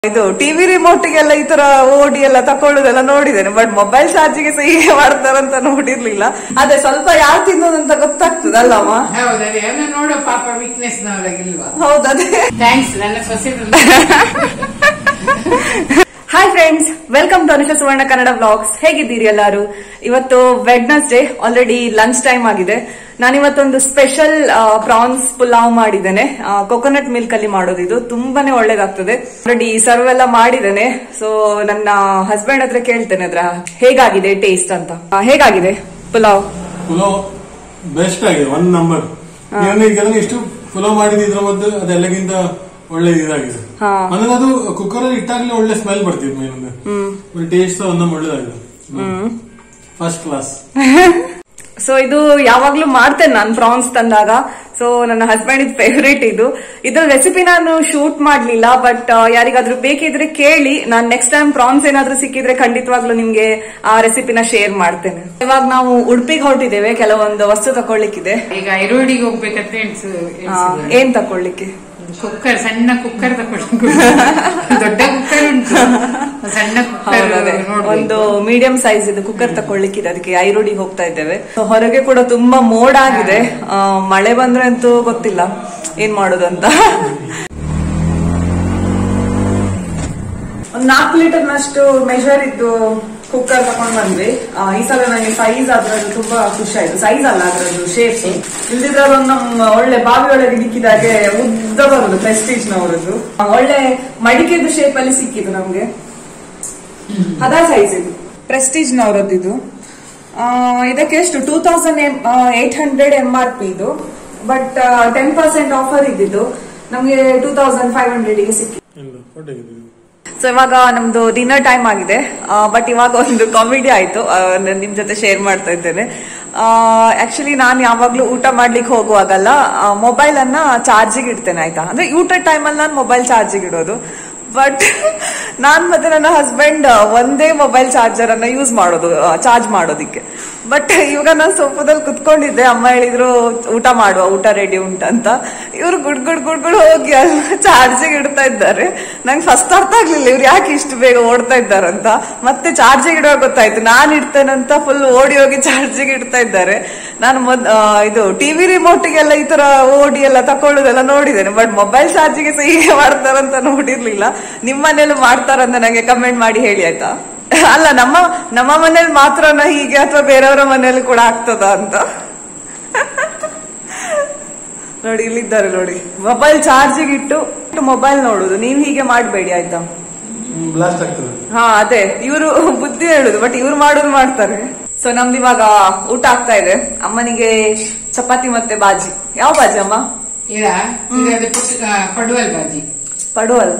ಇದು ಟಿವಿ ರಿಮೋಟ್ಗೆಲ್ಲ ಈ ತರ ಓಡಿ ಎಲ್ಲ ತಕೊಳ್ಳೋದೆಲ್ಲ ನೋಡಿದ್ದೇನೆ ಬಟ್ ಮೊಬೈಲ್ ಚಾರ್ಜಿಗೆ ಸಹ ಹೀಗೆ ಮಾಡ್ತಾರಂತ ನೋಡಿರ್ಲಿಲ್ಲ ಅದೇ ಸ್ವಲ್ಪ ಯಾರು ತಿನ್ನೋದಂತ ಗೊತ್ತಾಗ್ತದಲ್ಲಮ್ಮ ಹೌದು ಅದೇ ಅದನ್ನ ನೋಡೋ ಪಾಪ ವೀಕ್ನೆಸ್ ನವರಾಗಿಲ್ವಾ ಹೌದದೇ ಥ್ಯಾಂಕ್ಸ್ ನನ್ನ ಸೊಸೆ hi friends welcome to Anusha Suvarna Kannada vlogs ಹೇಗಿದ್ದೀರಿ ಎಲ್ಲರೂ ಇವತ್ತು ವೆಡ್ನಸ್ಡೇ ಆಲ್ರೆಡಿ ಲಂಚ್ ಟೈಮ್ ಆಗಿದೆ ನಾನಿವತ್ತೊಂದು ಸ್ಪೆಷಲ್ ಪ್ರಾನ್ಸ್ ಪುಲಾವ್ ಮಾಡಿದ್ದೇನೆ ಕೊಕೊನಟ್ ಮಿಲ್ಕ್ ಅಲ್ಲಿ ಮಾಡೋದು ಇದು ತುಂಬಾನೇ ಒಳ್ಳೇದಾಗ್ತದೆ ಆಲ್ರೆಡಿ ಸರ್ವ್ ಎಲ್ಲ ಮಾಡಿದ್ದೇನೆ ಸೊ ನನ್ನ ಹಸ್ಬೆಂಡ್ ಹತ್ರ ಕೇಳ್ತೇನೆ ಅದ್ರ ಹೇಗಾಗಿದೆ ಟೇಸ್ಟ್ ಅಂತ ಆ, ಹೇಗಾಗಿದೆ ಪುಲಾವ್ ಪುಲಾವ್ ಬೆಸ್ಟ್ ಆಗಿದೆ ಒನ್ ನಂಬರ್ ನೀವು ಇಷ್ಟು ಪುಲಾವ್ ಮಾಡಿದ್ರ ಮದ್ದು ಅದೆಲ್ಲಗಿಂತ ಒಳ್ಳೆ ಇದಾಗಿದೆ ಹಾ. ಅಂದ್ರೆ ಅದು ಕುಕ್ಕರ್ ಅಲ್ಲಿ ಇಟ್ಟಾಗ್ಲೇ ಒಳ್ಳೆ ಸ್ಮೆಲ್ ಬರ್ತಿತ್ತು ಮೇಲಿಂದ ಟೇಸ್ಟ್ ಒಂದ್ ಒಳ್ಳೇದಾಗಿದೆ ಫಸ್ಟ್ ಕ್ಲಾಸ್ ಸೊ ಇದು ಯಾವಾಗ್ಲೂ ಮಾಡ್ತೇನೆ ನಾನು ಪ್ರಾನ್ಸ್ ತಂದಾಗ ಸೊ ನನ್ನ ಹಸ್ಬೆಂಡ್ ಇದ್ ಫೇವ್ರೇಟ್ ಇದು ಇದ್ರ ರೆಸಿಪಿ ನಾನು ಶೂಟ್ ಮಾಡ್ಲಿಲ್ಲ ಬಟ್ ಯಾರಿಗಾದ್ರೂ ಬೇಕಿದ್ರೆ ಕೇಳಿ ನಾನು ನೆಕ್ಸ್ಟ್ ಟೈಮ್ ಪ್ರಾನ್ಸ್ ಏನಾದ್ರೂ ಸಿಕ್ಕಿದ್ರೆ ಖಂಡಿತವಾಗ್ಲೂ ನಿಮ್ಗೆ ಆ ರೆಸಿಪಿನ ಶೇರ್ ಮಾಡ್ತೇನೆ ಇವಾಗ ನಾವು ಉಡುಪಿಗೆ ಹೊರಟಿದ್ದೇವೆ ಕೆಲವೊಂದು ವಸ್ತು ತಕೊಳ್ಳಿಕ್ಕಿದೆ ಈಗ ಐರೋಡಿಗೆ ಹೋಗ್ಬೇಕಂತ ಎಣ್ಸು ಆ, ಏನ್ ತಕೊಳ್ಳಿಕ್ಕೆ ಕುಕ್ಕರ್ ಸಣ್ಣ ಕುಕ್ಕರ್ ತಕೊಂಡು ದೊಡ್ಡ ಕುಕ್ಕರ್ ಉಂಟು ಸಣ್ಣ ಕುಕ್ಕರ್ ಹೌದದೇ ನೋಡ್ಬೇಕು ಒಂದು ಮೀಡಿಯಂ ಸೈಜ್ ಇದು ಕುಕ್ಕರ್ ತಕೊಳ್ಳಿಕ್ಕಿದೆ ಅದಕ್ಕೆ ಐರೋಡಿಗೆ ಹೋಗ್ತಾ ಇದ್ದೇವೆ So, ಹೊರಗೆ ಕೂಡ ತುಂಬಾ ಮೋಡ ಆಗಿದೆ ಆ, ಮಳೆ ಬಂದ್ರೆ ಅಂತೂ ಗೊತ್ತಿಲ್ಲ ಏನ್ ಮಾಡೋದು ಅಂತ ಒಂದು ನಾಲ್ಕು ಲೀಟರ್ ನಷ್ಟು ಮೆಷರ್ ಇದ್ದು ಕುಕ್ಕರ್ ತಕೊಂಡ್ ಬಂದ್ವಿ ಆ, ಈ ಸಲ ನನಗೆ ಸೈಜ್ ಅದ್ರದ್ದು ತುಂಬಾ ಖುಷಿ ಆಯ್ತು ಸೈಜ್ ಅಲ್ಲ ಅದ್ರದ್ದು ಶೇಪ್ ಇಲ್ದಿದ್ರೆ ಅದೊಂದು ನಮ್ಮ ಒಳ್ಳೆ ಬಾವಿ ಒಳಗೆ ದಿಕ್ಕಿದಾಗೆ ಉದ್ದ ಬರುದು ಪ್ರೆಸ್ಟೀಜ್ ನವರದ್ದು ಆ, ಒಳ್ಳೆ ಮಡಿಕೆದು ಶೇಪ್ ಅಲ್ಲಿ ಸಿಕ್ಕಿತು ನಮ್ಗೆ ಅದ ಸೈಜ್ ಇದು ಪ್ರೆಸ್ಟೀಜ್ ನವರದ್ದು ಇದು ಆ, ಇದಕ್ಕೆ ಎಷ್ಟು two thousand eight hundred M R P ಇದು ಬಟ್ ಟೆನ್ ಪರ್ಸೆಂಟ್ ಆಫರ್ ಇದ್ದಿದ್ದು ನಮ್ಗೆ ಟೂ ತೌಸಂಡ್ ಫೈವ್ ಹಂಡ್ರೆಡ್ ಗೆ ಸಿಕ್ಕಿ ಸೊ ಇವಾಗ ನಮ್ದು ಡಿನ್ನರ್ ಟೈಮ್ ಆಗಿದೆ ಬಟ್ ಇವಾಗ ಒಂದು ಕಾಮಿಡಿ ಆಯ್ತು ಆ, ನಾನ್ ನಿಮ್ ಜೊತೆ ಶೇರ್ ಮಾಡ್ತಾ ಇದ್ದೇನೆ ಆಕ್ಚುಲಿ ನಾನು ಯಾವಾಗ್ಲೂ ಊಟ ಮಾಡ್ಲಿಕ್ಕೆ ಹೋಗುವಾಗಲ್ಲ ಮೊಬೈಲ್ ಅನ್ನ ಚಾರ್ಜಿಗೆ ಇಡ್ತೇನೆ ಆಯ್ತಾ ಅಂದ್ರೆ ಊಟ ಟೈಮಲ್ಲಿ ನಾನು ಮೊಬೈಲ್ ಚಾರ್ಜಿಗೆ ಇಡೋದು ಬಟ್ ನಾನ್ ಮತ್ತೆ ನನ್ನ ಹಸ್ಬೆಂಡ್ ಒಂದೇ ಮೊಬೈಲ್ ಚಾರ್ಜರ್ ಅನ್ನ ಯೂಸ್ ಮಾಡೋದು ಚಾರ್ಜ್ ಮಾಡೋದಿಕ್ಕೆ ಬಟ್ ಇವಾಗ ನಾನು ಸೋಫಾದಲ್ಲಿ ಕುತ್ಕೊಂಡಿದ್ದೆ ಅಮ್ಮ ಹೇಳಿದ್ರು ಊಟ ಮಾಡುವ ಊಟ ರೆಡಿ ಉಂಟಂತ ಇವ್ರು ಗುಡ್ ಗುಡ್ ಗುಡ್ ಗುಡ್ ಹೋಗಿ ಚಾರ್ಜಿಗೆ ಇಡ್ತಾ ಇದ್ದಾರೆ ನಂಗೆ ಫಸ್ಟ್ ಅರ್ಥ ಆಗ್ಲಿಲ್ಲ ಇವ್ರು ಯಾಕೆ ಇಷ್ಟು ಬೇಗ ಓಡ್ತಾ ಇದ್ದಾರಂತ ಮತ್ತೆ ಚಾರ್ಜಿಗೆ ಇಡುವಾಗ ಗೊತ್ತಾಯ್ತು ನಾನ್ ಇಡ್ತೇನಂತ ಫುಲ್ ಓಡಿ ಹೋಗಿ ಚಾರ್ಜಿಗೆ ಇಡ್ತಾ ಇದ್ದಾರೆ ನಾನು ಮೊದ್ ಆ, ಇದು ಟಿವಿ ರಿಮೋಟ್ಗೆಲ್ಲ ಈ ತರ ಓಡಿ ಎಲ್ಲ ತಕೊಳ್ಳೋದೆಲ್ಲ ನೋಡಿದ್ದೇನೆ ಬಟ್ ಮೊಬೈಲ್ ಚಾರ್ಜಿಗೆ ಸಹ ಹೀಗೆ ಮಾಡ್ತಾರಂತ ನೋಡಿರ್ಲಿಲ್ಲ ನಿಮ್ಮ ಮನೇಲಿ ಮಾಡ್ತಾರಂತ ನಂಗೆ ಕಮೆಂಟ್ ಮಾಡಿ ಹೇಳಿ ಆಯ್ತಾ ಅಲ್ಲ ನಮ್ಮ ನಮ್ಮ ಮನೇಲಿ ಮಾತ್ರನ ಹೀಗೆ ಅಥವಾ ಬೇರೆಯವರ ಮನೇಲಿ ಕೂಡ ಆಗ್ತದ ಅಂತ ನೋಡಿ ಇಲ್ಲಿದ್ದಾರೆ ನೋಡಿ ಮೊಬೈಲ್ ಚಾರ್ಜಿಗೆ ಇಟ್ಟು ಮೊಬೈಲ್ ನೋಡುದು ನೀವ್ ಹೀಗೆ ಮಾಡಬೇಡಿ ಆಯ್ತಾ ಬ್ಲಾಸ್ಟ್ ಆಗ್ತದೆ ಹಾ ಅದೇ ಇವರು ಬುದ್ಧಿ ಹೇಳುದು ಬಟ್ ಇವ್ರು ಮಾಡೋದು ಮಾಡ್ತಾರೆ ಸೊ ನಮ್ದು ಇವಾಗ ಊಟ ಆಗ್ತಾ ಇದೆ ಅಮ್ಮನಿಗೆ ಚಪಾತಿ ಮತ್ತೆ ಬಾಜಿ ಯಾವ ಬಾಜಿ ಅಮ್ಮ ಇದ ಇದು ಪುಟ್ಟ- ಆ, ಪಡುವಲ್ ಬಾಜಿ ಪಡುವಲ್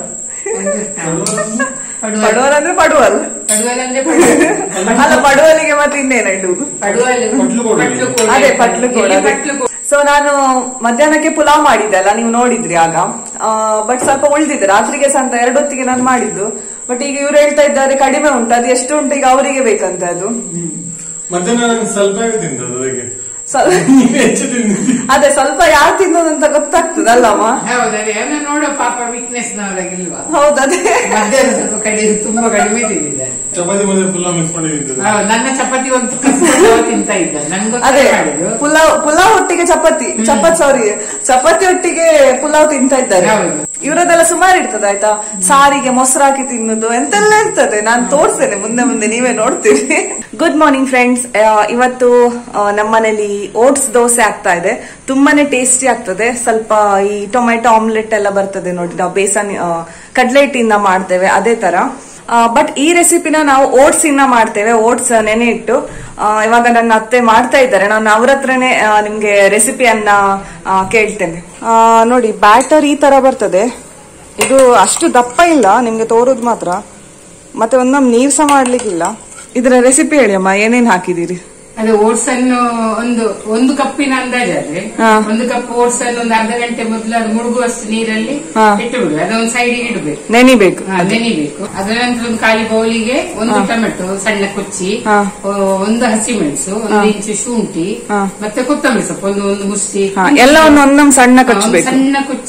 ಪಡುವಲ್ ಪಡುವಲ್ ಅಂದ್ರೆ ಪಡುವಲ್ ಪಡುವಲ್ ಅಂದ್ರೆ ಪಡುವಲ್ ಅಲ್ಲ ಪಡುವಲಿಗೆ ಮತ್ತೆ ಇನ್ನೇನ ಇಡುದು ಪಡುವಲ್ ಪಟ್ಲು ಕೋಡಿ. ಪಟ್ಲು ಕೋಡಿ. ಅದೇ ಪಟ್ಲು ಕೂಡ ಇಲ್ಲಿ ಪಟ್ಲು ಕೋಡಿ. ಸೊ ನಾನು ಮಧ್ಯಾಹ್ನಕ್ಕೆ ಪುಲಾವ್ ಮಾಡಿದ್ದೆ ಅಲ್ಲ ನೀವು ನೋಡಿದ್ರಿ ಆಗ ಬಟ್ ಸ್ವಲ್ಪ ಉಳಿದಿದೆ ರಾತ್ರಿಗೆ ಸಹ ಅಂತ ಎರಡೊತ್ತಿಗೆ ನಾನು ಮಾಡಿದ್ದು ಬಟ್ ಈಗ ಇವ್ರು ಹೇಳ್ತಾ ಇದ್ದಾರೆ ಕಡಿಮೆ ಉಂಟು ಅದು ಎಷ್ಟು ಉಂಟು ಈಗ ಅವರಿಗೆ ಬೇಕಂತ ಅದು ಮಧ್ಯಾಹ್ನ ನಂಗೆ ಸ್ವಲ್ಪ ತಿಂದದ್ದು ಅದಕ್ಕೆ ಸ್ವಲ್ಪ ನೀವು ಹೆಚ್ಚು ತಿಂದಿದ್ದೀರಿ ಅದೇ ಸ್ವಲ್ಪ ಯಾರು ತಿನ್ನೋದಂತ ಗೊತ್ತಾಗ್ತದಲ್ಲಮ್ಮ ಹೌದು ಅದೇ ಅದನ್ನ ನೋಡೋ ಪಾಪ ವೀಕ್ನೆಸ್ ನವರಾಗಿಲ್ವಾ ಹೌದದೇ ಮಧ್ಯಾಹ್ನ ಸ್ವಲ್ಪ ಕಡಿಮೆ ತುಂಬಾ ಕಡಿಮೆ ತಿಂದಿದ್ದಾರೆ ಚಪಾತಿ ಮತ್ತೆ ಫುಲ್ ಮಿಕ್ಸ್ ಮಾಡಿ ತಿಂತದೆ ಹೌದು, ನನ್ನ ಚಪಾತಿ ಒಂದು ಕಸ್ಕೊಂಡು ತಿಂತ ಇದ್ದ ನಂಗೆ ಅದೇ ಮಾಡಿದ್ದು ಪುಲಾವ್ ಪುಲಾವ್ ಒಟ್ಟಿಗೆ ಚಪಾತಿ ಚಪಾತಿ ಸಾರಿ ಚಪಾತಿ ಒಟ್ಟಿಗೆ ಪುಲಾವ್ ತಿಂತಾ ಇದ್ದಾರೆ ಹೌದು. ಇವರದೆಲ್ಲ ಸುಮಾರು ಇರ್ತದೆ ಆಯ್ತಾ ಸಾರಿಗೆ ಮೊಸರು ಹಾಕಿ ತಿನ್ನುದು ಎಂತೆಲ್ಲ ಇರ್ತದೆ ನಾನು ತೋರಿಸ್ತೇನೆ ಮುಂದೆ ಮುಂದೆ ನೀವೇ ನೋಡ್ತೀರಿ ಗುಡ್ ಮಾರ್ನಿಂಗ್ ಫ್ರೆಂಡ್ಸ್ ಇವತ್ತು ಆ, ನಮ್ಮನೇಲಿ ಓಟ್ಸ್ ದೋಸೆ ಆಗ್ತಾ ಇದೆ ತುಂಬಾನೇ ಟೇಸ್ಟಿ ಆಗ್ತದೆ ಸ್ವಲ್ಪ ಈ ಟೊಮೆಟೊ ಆಮ್ಲೆಟ್ ಎಲ್ಲ ಬರ್ತದೆ ನೋಡಿ ನಾವು ಬೇಸನ್ ಆ, ಕಡ್ಲೆ ಹಿಟ್ಟಿಂದ ಮಾಡ್ತೇವೆ ಅದೇ ತರ ಬಟ್ ಈ ರೆಸಿಪಿನ ನಾವು ಓಟ್ಸ್ ಇಂದ ಮಾಡ್ತೇವೆ ಓಟ್ಸ್ ನೆನೆ ಇಟ್ಟು ಆ, ಇವಾಗ ನನ್ನ ಅತ್ತೆ ಮಾಡ್ತಾ ಇದ್ದಾರೆ ನಾನು ಅವ್ರ ಹತ್ರನೇ ಆ, ನಿಮ್ಗೆ ರೆಸಿಪಿಯನ್ನ ಆ, ಕೇಳ್ತೇನೆ ಆ, ನೋಡಿ ಬ್ಯಾಟರ್ ಈ ತರ ಬರ್ತದೆ ಇದು ಅಷ್ಟು ದಪ್ಪ ಇಲ್ಲ ನಿಮ್ಗೆ ತೋರೋದು ಮಾತ್ರ ಮತ್ತೆ ಒಂದೊಂದು ನೀರ್ ಸಹ ಮಾಡ್ಲಿಕ್ಕಿಲ್ಲ ಇದರ ರೆಸಿಪಿ ಹೇಳಿ ಅಮ್ಮ ಏನೇನ್ ಹಾಕಿದೀರಿ ಅದು ಓಟ್ಸ್ ಅನ್ನು ಒಂದು ಒಂದು ಕಪ್ಪಿನ ಅಂದಾಜಾದ್ರೆ ಹಾ. ಒಂದು ಕಪ್ ಓಟ್ಸ್ ಅನ್ನು ಒಂದು ಅರ್ಧ ಗಂಟೆ ಮೊದಲು ಅದು ಮುಳುಗುವಷ್ಟು ನೀರಲ್ಲಿ ಹಾ. ಇಟ್ಟು ಬಿಡು ಅದೊಂದು ಸೈಡಿಗೆ ಇಡಬೇಕು ನೆನಿಬೇಕು ನೆನಿಬೇಕು ಅದರ ನಂತರ ಒಂದು ಖಾಲಿ ಬೌಲಿಗೆ ಒಂದು ಟೊಮೆಟೊ ಸಣ್ಣ ಕೊಚ್ಚಿ ಹಾ. ಆ, ಒಂದು ಹಸಿಮೆಣಸು ಒಂದು ಇಂಚು ಶುಂಠಿ ಹಾ. ಮತ್ತೆ ಕೊತ್ತಂಬರಿ ಸೊಪ್ಪು ಒಂದು ಒಂದು ಮುಷ್ಟಿ ಹಾ, ಎಲ್ಲವನ್ನು ಒಂದೊಂದು ಸಣ್ಣ ಆ, ಒಂದು ಕಚ್ಚಬೇಕು ಸಣ್ಣ ಕೊಚ್ಚಿ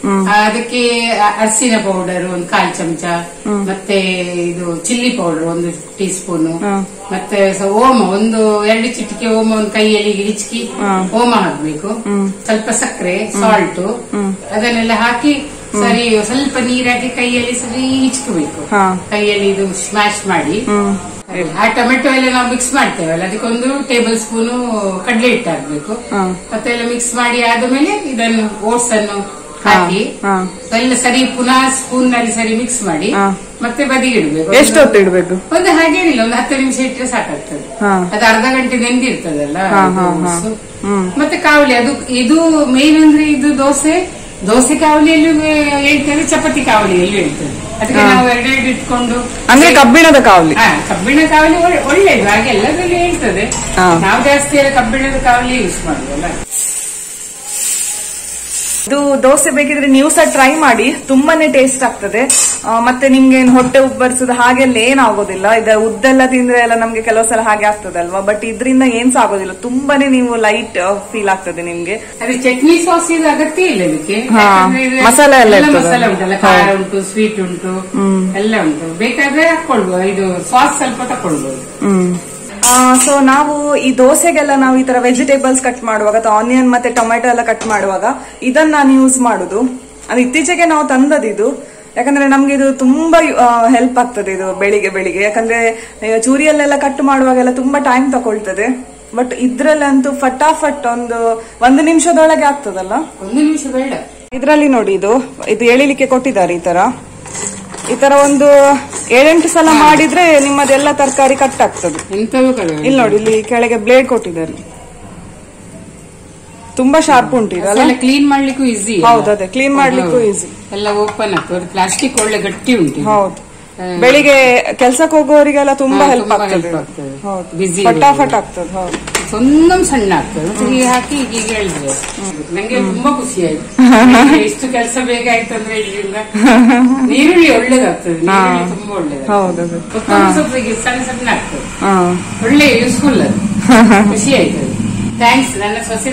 ಆ, ಅದಕ್ಕೆ ಅ- ಅರಿಶಿನ ಪೌಡರ್ ಒಂದು ಕಾಲ್ ಚಮಚ ಮತ್ತೆ ಇದು ಚಿಲ್ಲಿ ಪೌಡರ್ ಒಂದು ಟೀ ಸ್ಪೂನ್ ಮತ್ತೆ ಸ- ಓಮ ಒಂದು ಎರಡು ಚಿಟಿಕೆ ಓಮ ಒಂದು ಕೈಯಲ್ಲಿ ಹಿಚ್ಕಿ ಓಮ ಹಾಕ್ಬೇಕು ಸ್ವಲ್ಪ ಸಕ್ಕರೆ ಸಾಲ್ಟ್ ಅದನ್ನೆಲ್ಲ ಹಾಕಿ ಸರಿ ಸ್ವಲ್ಪ ನೀರ್ ಹಾಕಿ ಕೈಯಲ್ಲಿ ಸರಿ ಹಿಚ್ಕೋಬೇಕು ಹಾ. ಕೈಯಲ್ಲಿ ಇದು ಸ್ಮ್ಯಾಶ್ ಮಾಡಿ ಆ ಟೊಮೆಟೊ ಎಲ್ಲ ನಾವು ಮಿಕ್ಸ್ ಮಾಡ್ತೇವಲ್ಲ ಅದಕ್ಕೊಂದು ಟೇಬಲ್ ಸ್ಪೂನ್ ಕಡಲೆ ಹಿಟ್ಟು ಹಾಕ್ಬೇಕು ಮತ್ತೆ ಎಲ್ಲ ಮಿಕ್ಸ್ ಮಾಡಿ ಆದ್ಮೇಲೆ ಇದನ್ನು ಓಟ್ಸ್ ಅನ್ನು ಹಾಕಿ ಹಾ. ಎಲ್ಲ ಸರಿ ಪುನಃ ಸ್ಪೂನ್ ನಲ್ಲಿ ಸರಿ ಮಿಕ್ಸ್ ಮಾಡಿ ಹಾ. ಮತ್ತೆ ಬದಿಗೆ ಇಡಬೇಕು ಎಷ್ಟೊತ್ತು ಇಡ್ಬೇಕು ಒಂದು ಹಾಗೇನಿಲ್ಲ ಒಂದು ಹತ್ತು ನಿಮಿಷ ಇಟ್ಟರೆ ಸಾಕಾಗ್ತದೆ ಹಾ. ಅದು ಅರ್ಧ ಗಂಟೆ ನೆಂದಿರ್ತದಲ್ಲ ಹಾ, ಇದು ಹಾ, ಹಾ. oats. ಹ್ಮ್. ಮತ್ತೆ ಕಾವಲಿ ಅದು ಇದು ಮೇನ್ ಅಂದ್ರೆ ಇದು ದೋಸೆ ದೋಸೆ ಕಾವಲಿಯಲ್ಲೂ ಹೇಳ್ತೇವೆ ಚಪಾತಿ ಕಾವಲಿಯಲ್ಲೂ ಹೇಳ್ತೇವೆ ಅದಕ್ಕೆ ಹಾ. ನಾವು ಎರಡೆರಡು ಇಟ್ಕೊಂಡು ಅಂದ್ರೆ ಕಬ್ಬಿಣದ ಕಾವಲಿ ಹಾ, ಕಬ್ಬಿಣ ಕಾವಲಿ ಒಳ್ಳೆ- ಒಳ್ಳೇದು ಹಾಗೆ ಎಲ್ಲದ್ರಲ್ಲಿ ಹೇಳ್ತದೆ ಹಾ. ನಾವು ಜಾಸ್ತಿ ಎಲ್ಲ ಕಬ್ಬಿಣದ ಕಾವಲಿ ಯೂಸ್ ಮಾಡುದಲ್ಲ ಇದು ದೋಸೆ ಬೇಕಿದ್ರೆ ನೀವು ಸಹ ಟ್ರೈ ಮಾಡಿ ತುಂಬಾನೇ ಟೇಸ್ಟ್ ಆಗ್ತದೆ ಆ, ಮತ್ತೆ ನಿಮ್ಗೆ ಏನ್ ಹೊಟ್ಟೆ ಉಬ್ಬರಿಸೋದು ಹಾಗೆಲ್ಲ ಏನಾಗೋದಿಲ್ಲ ಇದ ಉದ್ದೆಲ್ಲ ತಿಂದ್ರೆ ಎಲ್ಲ ನಮ್ಗೆ ಕೆಲವು ಸಲ ಹಾಗೆ ಆಗ್ತದಲ್ವಾ ಬಟ್ ಇದರಿಂದ ಏನ್ ಸಹ ಆಗೋದಿಲ್ಲ ತುಂಬಾನೇ ನೀವು ಲೈಟ್ ಫೀಲ್ ಆಗ್ತದೆ ನಿಮ್ಗೆ ಅದೇ ಚಟ್ನಿ ಸಾಸ್ ಇದು ಅಗತ್ಯ ಇಲ್ಲ ಇದಕ್ಕೆ ಹಾ, ಯಾಕಂದ್ರೆ ಇದು ಮಸಾಲೆ ಎಲ್ಲ ಇರ್ತದೆ. ಮಸಾಲೆ ಉಂಟಲ್ಲ ಖಾರ ಉಂಟು ಸ್ವೀಟ್ ಉಂಟು ಎಲ್ಲ ಉಂಟು ಬೇಕಾದ್ರೆ ಹಾಕೊಳ್ಬಹುದು ಇದು ಸಾಸ್ ಸ್ವಲ್ಪ ತಕೊಳ್ಬಹುದು ಸೊ ನಾವು ಈ ದೋಸೆಗೆಲ್ಲ ನಾವು ಈ ತರ ವೆಜಿಟೇಬಲ್ಸ್ ಕಟ್ ಮಾಡುವಾಗ ಅಥವಾ ಆನಿಯನ್ ಮತ್ತೆ ಟೊಮೆಟೊ ಎಲ್ಲ ಕಟ್ ಮಾಡುವಾಗ ಇದನ್ನ ನಾನು ಯೂಸ್ ಮಾಡುದು ಅದು ಇತ್ತೀಚೆಗೆ ನಾವು ತಂದದಿದು ಯಾಕಂದ್ರೆ ನಮ್ಗೆ ಇದು ತುಂಬಾ ಹೆಲ್ಪ್ ಆಗ್ತದೆ ಇದು ಬೆಳಿಗ್ಗೆ ಬೆಳಿಗ್ಗೆ ಯಾಕಂದ್ರೆ ಆ, ಚೂರಿಯಲ್ಲೆಲ್ಲ ಕಟ್ ಮಾಡುವಾಗೆಲ್ಲ ತುಂಬಾ ಟೈಮ್ ತಗೊಳ್ತದೆ ಬಟ್ ಇದ್ರಲ್ಲಂತೂ ಫಟಾಫಟ್ ಒಂದು ಒಂದು ನಿಮಿಷದೊಳಗೆ ಆಗ್ತದಲ್ಲ ಒಂದು ನಿಮಿಷ ಬೇಡ ಇದ್ರಲ್ಲಿ ನೋಡಿ ಇದು ಇದು ಎಳಿಲಿಕ್ಕೆ ಕೊಟ್ಟಿದ್ದಾರೆ ಈ ತರ ಈ ತರ ಒಂದು ಏಳೆಂಟು ಸಲ ಮಾಡಿದ್ರೆ ನಿಮ್ಮದೆಲ್ಲ ತರಕಾರಿ ಕಟ್ ಆಗ್ತದೆ ಎಂತದು ಕಡಿಮೆ ಇಲ್ಲಿ ನೋಡಿ ಇಲ್ಲಿ ಕೆಳಗೆ ಬ್ಲೇಡ್ ಕೊಟ್ಟಿದ್ದಾರೆ ತುಂಬಾ ಶಾರ್ಪ್ ಉಂಟು ಇದಲ್ಲ ಎಲ್ಲ ಕ್ಲೀನ್ ಮಾಡ್ಲಿಕ್ಕೂ ಈಸಿ ಹೌದು ಅದೇ ಕ್ಲೀನ್ ಮಾಡ್ಲಿಕ್ಕೂ ಈಸಿ ಎಲ್ಲ ಓಪನ್ ಆಗ್ತದೆ ಪ್ಲಾಸ್ಟಿಕ್ ಒಳ್ಳೆ ಗಟ್ಟಿ ಉಂಟು ಇದು. ಹೌದು ಹಾ. ಬೆಳಿಗ್ಗೆ ಕೆಲ್ಸಕ್ಕೆ ಹೋಗೋರಿಗೆಲ್ಲ ತುಂಬಾ ಹಾ, ಹೆಲ್ಪ್ ತುಂಬಾ ಆಗ್ತದೆ help ಆಗ್ತದೆ. ಹೌದು Busy ಫಟಾಫಟ್ ಆಗ್ತದೆ ಹೌದು ಒಂದೊಂದು ಸಣ್ಣ ಆಗ್ತದೆ ಮತ್ತೆ ಹೀಗೆ ಹಾಕಿ ಈಗ ಹೇಳಿದ್ರೆ ನಂಗೆ ತುಂಬಾ ಖುಷಿ ಆಯ್ತು ನಂಗೆ ಎಷ್ಟು ಕೆಲಸ ಬೇಕಾಯ್ತು ಅಂದ್ರೆ ಹೇಳಿಲ್ಲ ನೀರುಳ್ಳಿ ಒಳ್ಳೇದಾಗ್ತದೆ ನೀರುಳ್ಳಿ ತುಂಬಾ ಒಳ್ಳೇದು ಹೌದು ಅದೇ ಕೊತ್ತಂಬರಿ ಸೊಪ್ಪು ಹೀಗೆ ಸಣ್ಣ ಸಣ್ಣ ಆಗ್ತದೆ ಹಾ ಒಳ್ಳೆ ಯೂಸ್ಫುಲ್ ಅದು ಖುಷಿ ಆಯ್ತು ಥ್ಯಾಂಕ್ಸ್ ನನ್ನ ಸೊಸೆ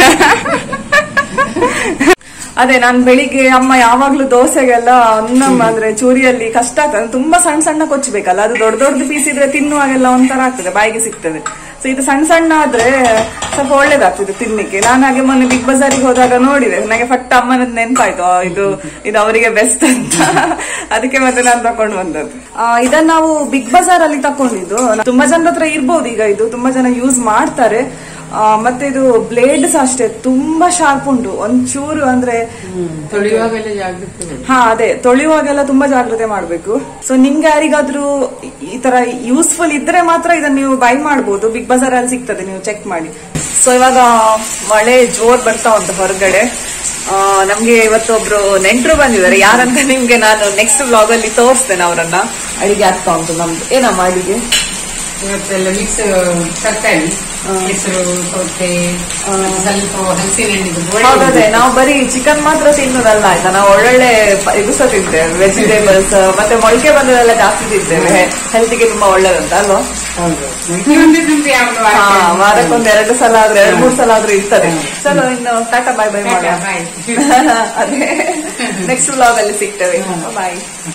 ಅದೇ ನಾನ್ ಬೆಳಿಗ್ಗೆ ಅಮ್ಮ ಯಾವಾಗ್ಲೂ ದೋಸೆಗೆಲ್ಲ ಅನ್ನಮ್ ಅಂದ್ರೆ ಚೂರಿಯಲ್ಲಿ ಕಷ್ಟ ಆಗ್ತದೆ ತುಂಬಾ ಸಣ್ಣ ಸಣ್ಣ ಕೊಚ್ಚಬೇಕಲ್ಲ ಅದು ದೊಡ್ಡ ದೊಡ್ಡ ಪೀಸ್ ಇದ್ರೆ ತಿನ್ನುವಾಗೆಲ್ಲ ಒಂಥರ ಆಗ್ತದೆ ಬಾಯಿಗೆ ಸಿಗ್ತದೆ ಸೊ ಇದು ಸಣ್ಣ ಸಣ್ಣ ಆದ್ರೆ ಸ್ವಲ್ಪ ಒಳ್ಳೇದಾಗ್ತದೆ ತಿನ್ಲಿಕ್ಕೆ ನಾನು ಹಾಗೆ ಮೊನ್ನೆ ಬಿಗ್ ಬಜಾರಿಗೆ ಹೋದಾಗ ನೋಡಿದೆ ನನಗೆ ಫಟ್ ಅಮ್ಮನದ್ ನೆನ್ಪಾಯ್ತು ಆ, ಇದು ಇದು ಅವರಿಗೆ ಬೆಸ್ಟ್ ಅಂತ ಅದಕ್ಕೆ ಮತ್ತೆ ನಾನು ತಕೊಂಡು ಬಂದದ್ದು ಆ, ಇದನ್ನ ನಾವು ಬಿಗ್ ಬಜಾರ್ ಅಲ್ಲಿ ತಕೊಂಡಿದ್ದು ತುಂಬಾ ಜನರ ಹತ್ರ ಇರ್ಬೋದು ಈಗ ಇದು ತುಂಬಾ ಜನ ಯೂಸ್ ಮಾಡ್ತಾರೆ ಆ, ಮತ್ತೆ ಇದು ಬ್ಲೇಡ್ ಸಹ ಅಷ್ಟೇ ತುಂಬಾ ಶಾರ್ಪ್ ಉಂಟು ಒಂಚೂರು ಅಂದ್ರೆ ತೊಳೆಯುವಾಗೆಲ್ಲ ಜಾಗ್ರತೆ ಬೇಕು. ಹಾ ಅದೇ ತೊಳೆಯುವಾಗೆಲ್ಲ ತುಂಬಾ ಜಾಗ್ರತೆ ಮಾಡ್ಬೇಕು ಸೊ ನಿಮ್ಗೆ ಯಾರಿಗಾದ್ರೂ ಈ ತರ ಯೂಸ್ಫುಲ್ ಇದ್ರೆ ಮಾತ್ರ ಇದನ್ನ ನೀವು ಬೈ ಮಾಡಬಹುದು ಬಿಗ್ ಬಜಾರ್ ಅಲ್ಲಿ ಸಿಗ್ತದೆ ನೀವು ಚೆಕ್ ಮಾಡಿ ಸೊ ಇವಾಗ ಮಳೆ ಜೋರ್ ಬರ್ತಾ ಉಂಟು ಹೊರಗಡೆ ಆ, ನಮ್ಗೆ ಇವತ್ತೊಬ್ರು ನೆಂಟರು ಬಂದಿದ್ದಾರೆ ಯಾರಂತ ನಿಮ್ಗೆ ನಾನು ನೆಕ್ಸ್ಟ್ ವ್ಲಾಗ್ ಅಲ್ಲಿ ತೋರಿಸ್ತೇನೆ ಅವರನ್ನ ಅಡಿಗೆ ಆಗ್ತಾ ಉಂಟು ನಮ್ದು ಏನಮ್ಮ ಅಡಿಗೆ ಇವತ್ತೆಲ್ಲ ಮಿಕ್ಸ್ ತರಕಾರಿ ಹೆಸರು ಸೌತೆ ಸ್ವಲ್ಪ ಹಲಸಿನ ಹಣ್ಣಿದು ಗೋಳಿ ಹೌದದೇ ನಾವು ಬರೀ ಚಿಕನ್ ಮಾತ್ರ ತಿನ್ನೋದಲ್ಲ ಆಯ್ತಾ ನಾವು ಒಳ್ಳೊಳ್ಳೆ ಪ- ಇದು ಸಹ ತಿಂತೇವೆ ವೆಜಿಟೇಬಲ್ಸ್ ಮತ್ತೆ ಮೊಳಕೆ ಬಂದದೆಲ್ಲ ಜಾಸ್ತಿ ತಿಂತೇವೆ ಹೆಲ್ತ್ಗೆ ತುಂಬಾ ಒಳ್ಳೇದಂತ ಅಲ್ವಾ ಹೌದು ಪ್ರತಿಯೊಂದು ನಮ್ಗೆ ಯಾವ್ದು ಹಾ ವಾರಕ್ಕೆ ವಾರಕ್ಕೊಂದ್ ಎರಡು ಸಲ ಆದ್ರೆ ಎರಡು ಮೂರು ಸಲ ಆದ್ರೂ ಇರ್ತದೆ ಚಲೋ ಇನ್ನು ಟಾಟಾ ಬಾಯ್ ಬಾಯ್ ಮಾಡೋಣ bye. ಅದೇ ನೆಕ್ಸ್ಟ್ ವ್ಲಾಗ್ ಅಲ್ಲಿ ಸಿಗ್ತೇವೆ ಬಾಯ್